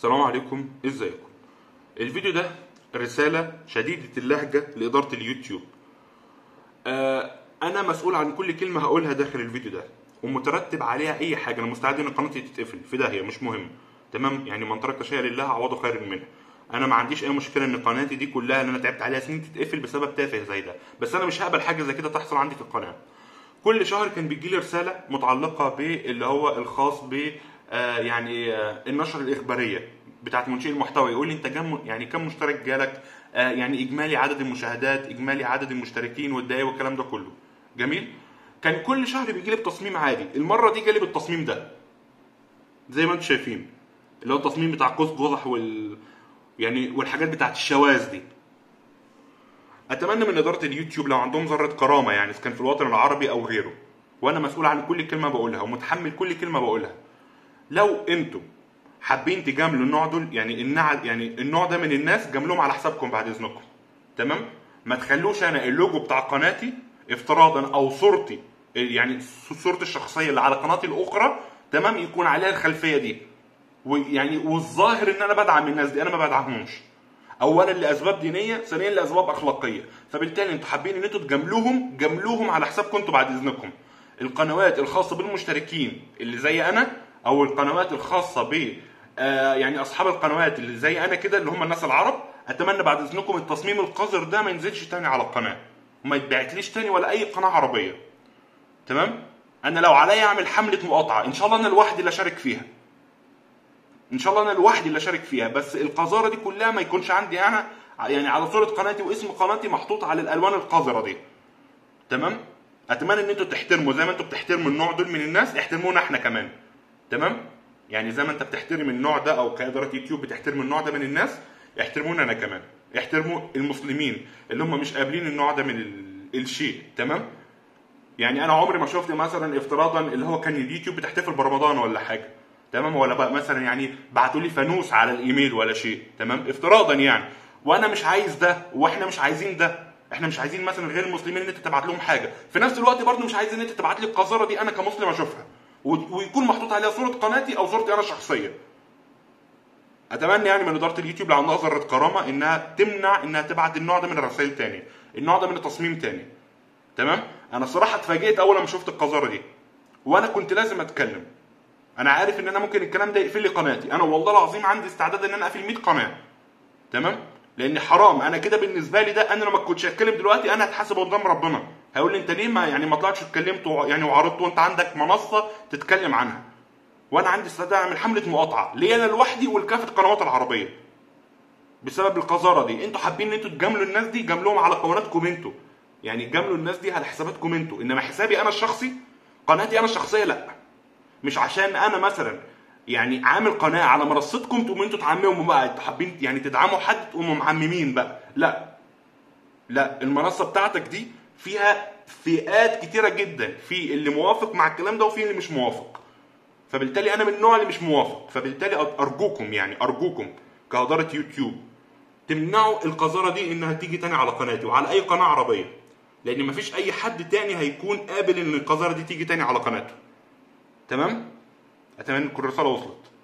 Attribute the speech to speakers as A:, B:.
A: السلام عليكم ازيكم الفيديو ده رسالة شديدة اللهجة لإدارة اليوتيوب آه أنا مسؤول عن كل كلمة هقولها داخل الفيديو ده ومترتب عليها أي حاجة أنا مستعد إن قناتي تتقفل في داهية مش مهم تمام يعني من ترك شيئا لله عوضه خير منه انا ما عنديش اي مشكله ان قناتي دي كلها اللي انا تعبت عليها سنين تتقفل بسبب تافه زي ده بس انا مش هقبل حاجه زي كده تحصل عندي في القناه كل شهر كان بيجي لي رساله متعلقه باللي هو الخاص ب آه يعني آه النشر الاخباريه بتاعت منشئ المحتوى يقول لي انت كم يعني كم مشترك جالك آه يعني اجمالي عدد المشاهدات اجمالي عدد المشتركين والدقايق والكلام ده كله جميل كان كل شهر بيجي لي بتصميم عادي المره دي جالي بالتصميم ده زي ما انتم شايفين اللي هو التصميم بتاع قوس قزح وال يعني والحاجات بتاعت الشواذ دي اتمنى من اداره اليوتيوب لو عندهم ذره كرامه يعني اذا كان في الوطن العربي او غيره وانا مسؤول عن كل كلمه بقولها ومتحمل كل كلمه بقولها لو انتم حابين تجاملوا النوع دول يعني النوع يعني النوع ده من الناس جاملوهم على حسابكم بعد اذنكم تمام ما تخلوش انا اللوجو بتاع قناتي افتراضا او صورتي يعني صورتي الشخصيه اللي على قناتي الاخرى تمام يكون عليها الخلفيه دي ويعني والظاهر ان انا بدعم الناس دي انا ما بدعمهمش اولا لاسباب دينيه ثانيا لاسباب اخلاقيه فبالتالي انتوا حابين ان انتوا تجاملوهم جاملوهم على حسابكم انتوا بعد اذنكم القنوات الخاصه بالمشتركين اللي زي انا او القنوات الخاصه ب آه يعني اصحاب القنوات اللي زي انا كده اللي هم الناس العرب اتمنى بعد اذنكم التصميم القذر ده ما ينزلش تاني على القناه وما يتبعتليش تاني ولا اي قناه عربيه تمام انا لو عليا اعمل حمله مقاطعه ان شاء الله انا لوحدي اللي اشارك فيها ان شاء الله انا لوحدي اللي اشارك فيها بس القذاره دي كلها ما يكونش عندي انا يعني على صوره قناتي واسم قناتي محطوط على الالوان القذره دي تمام اتمنى ان انتوا تحترموا زي ما انتوا بتحترموا النوع دول من الناس احترمونا احنا كمان تمام يعني زي ما انت بتحترم النوع ده او كاداره يوتيوب بتحترم النوع ده من الناس احترمونا انا كمان احترموا المسلمين اللي هم مش قابلين النوع ده من ال- الشيء تمام يعني انا عمري ما شفت مثلا افتراضا اللي هو كان اليوتيوب بتحتفل برمضان ولا حاجه تمام ولا بقى مثلا يعني بعتوا لي فانوس على الايميل ولا شيء تمام افتراضا يعني وانا مش عايز ده واحنا مش عايزين ده احنا مش عايزين مثلا غير المسلمين ان انت تبعت لهم حاجه في نفس الوقت برضه مش عايز ان انت تبعت لي القذاره دي انا كمسلم اشوفها و- ويكون محطوط عليها صوره قناتي او صورتي انا الشخصيه اتمنى يعني من اداره اليوتيوب لو عندها ذره كرامه انها تمنع انها تبعت النوع ده من الرسائل تاني النوع ده من التصميم تاني تمام انا الصراحه اتفاجئت اول ما شفت القذاره دي وانا كنت لازم اتكلم انا عارف ان انا ممكن الكلام ده يقفل لي قناتي انا والله العظيم عندي استعداد ان انا اقفل 100 قناه تمام لان حرام انا كده بالنسبه لي ده انا لما كنتش اتكلم دلوقتي انا هتحاسب قدام ربنا هيقول لي انت ليه ما يعني ما طلعتش اتكلمت وع- يعني وعرضت وانت عندك منصه تتكلم عنها وانا عندي استعداد اعمل حمله مقاطعه ليا انا لوحدي ولكافه القنوات العربيه بسبب القذاره دي انتوا حابين ان انتوا تجاملوا الناس دي جاملوهم على قناتكم انتوا يعني جاملوا الناس دي على حساباتكم انتوا انما حسابي انا الشخصي قناتي انا الشخصيه لا مش عشان انا مثلا يعني عامل قناه على منصتكم تقوموا انتوا تعمموا بقى انتوا حابين يعني تدعموا حد تقوموا معممين بقى لا لا المنصه بتاعتك دي فيها فئات كتيره جدا في اللي موافق مع الكلام ده وفي اللي مش موافق فبالتالي انا من النوع اللي مش موافق فبالتالي ارجوكم يعني ارجوكم كاداره يوتيوب تمنعوا القذاره دي انها تيجي تاني على قناتي وعلى اي قناه عربيه لان مفيش اي حد تاني هيكون قابل ان القذاره دي تيجي تاني على قناته تمام اتمنى تكون الرساله وصلت